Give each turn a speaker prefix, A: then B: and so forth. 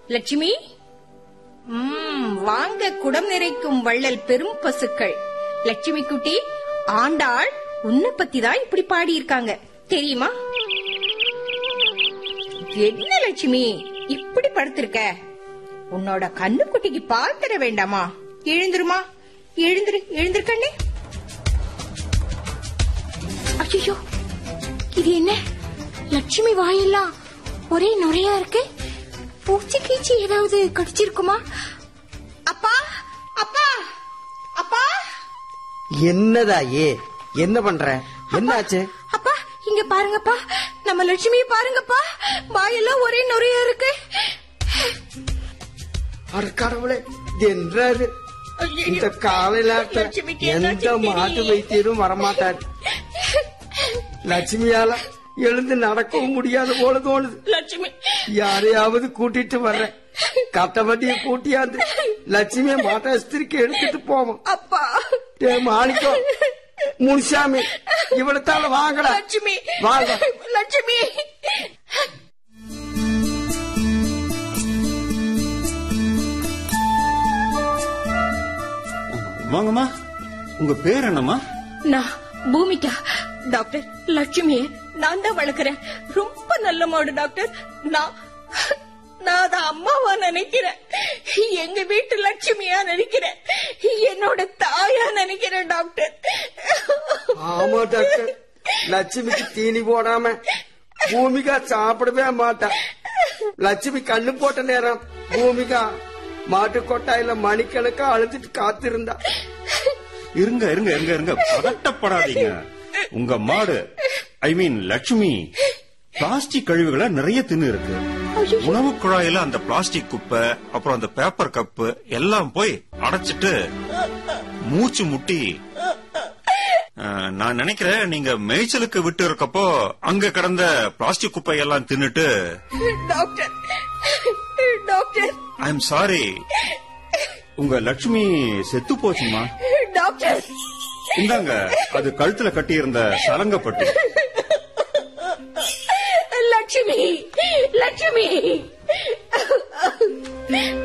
A: லட்சுமி ம், வாங்க குடம் நிறைக்கும் வள்ளல் பெரும் பசுக்கள் லட்சுமி குட்டி ஆண்டாள் உன்னை பத்தி தான் இப்படி பாடியிருக்காங்க தெரியுமா என்ன லட்சுமி இப்படி படுத்திருக்க உன்னோட கண்ணு குட்டிக்கு பால் தர வேண்டாமா எழுந்துருமா எழுந்துரு எழுந்துரு கண்ணே ஐயோ இது என்ன லட்சுமி வாயெல்லாம் ஒரே நுரையா இருக்கு பூச்சி கீச்சி ஏதாவது கடிச்சிருக்குமா அப்பா அப்பா அப்பா
B: என்னதா ஏ என்ன பண்ற என்னாச்சு
A: அப்பா இங்க பாருங்கப்பா நம்ம லட்சுமியை பாருங்கப்பா வாயெல்லாம் ஒரே நுரையா இருக்கு
B: அட கடவுளே இது என்றாரு
A: ஐயையோ.
B: இந்த காலையில
A: லட்சுமிக்கு
B: எந்த
A: என்னாச்சுன்னு
B: மாட்டு
A: தெரியலையே.
B: வைத்தியரும் வரமாட்டார் லட்சுமியால எழுந்து நடக்கவும் முடியாது போல தோணுது
A: லட்சுமி
B: யாரையாவது கூட்டிட்டு வர்றேன் கட்டவட்டிய கூட்டியாந்து லட்சுமிய மாட்டாஸ்திரிக்கு எடுத்துட்டு போவோம்
A: அப்பா
B: டே மாணிக்கம் முனுசாமி இவ்வளத்தால வாங்கடா
A: லட்சுமி
B: வாங்க
A: லட்சுமி
C: வாங்கம்மா உங்க பேர் என்னம்மா
A: நான் பூமிகா டாக்டர் லட்சுமிய நான் தான் வளர்க்கறேன் ரொம்ப நல்ல மாடு டாக்டர் நான் நான் அத அம்மாவா நினைக்கிறேன் எங்க வீட்டு லட்சுமியா நினைக்கிறேன் என்னோட தாயா நினைக்கிறேன் டாக்டர்
B: ஆமா டாக்டர் லட்சுமிக்கு தீனி போடாம பூமிகா சாப்பிடவே மாட்டா லட்சுமி கண்ணு போட்ட நேரம் பூமிகா மாட்டு கொட்டாயில மணிக்கணக்கா அழுதுட்டு காத்திருந்தா
C: இருங்க இருங்க இருங்க இருங்க பதட்டப்படாதீங்க உங்க மாடு ஐ மீன் லட்சுமி பிளாஸ்டிக் கழிவுகளை நிறைய தின்னு இருக்கு உணவு குழாயில அந்த பிளாஸ்டிக் குப்பை அப்புறம் அந்த பேப்பர் கப்பு எல்லாம் போய் அடைச்சிட்டு மூச்சு முட்டி அஹ், நான் நினைக்கிறேன் நீங்க மேய்ச்சலுக்கு விட்டு இருக்கப்போ அங்க கிடந்த பிளாஸ்டிக் குப்பை எல்லாம் தின்னுட்டு
A: doctor doctor
C: I'm sorry உங்க லட்சுமி செத்து போச்சுமா
A: டாக்டர்
C: இந்தாங்க அது கழுத்துல கட்டி இருந்த சலங்கப்பட்டு
A: லட்சுமி லட்சுமி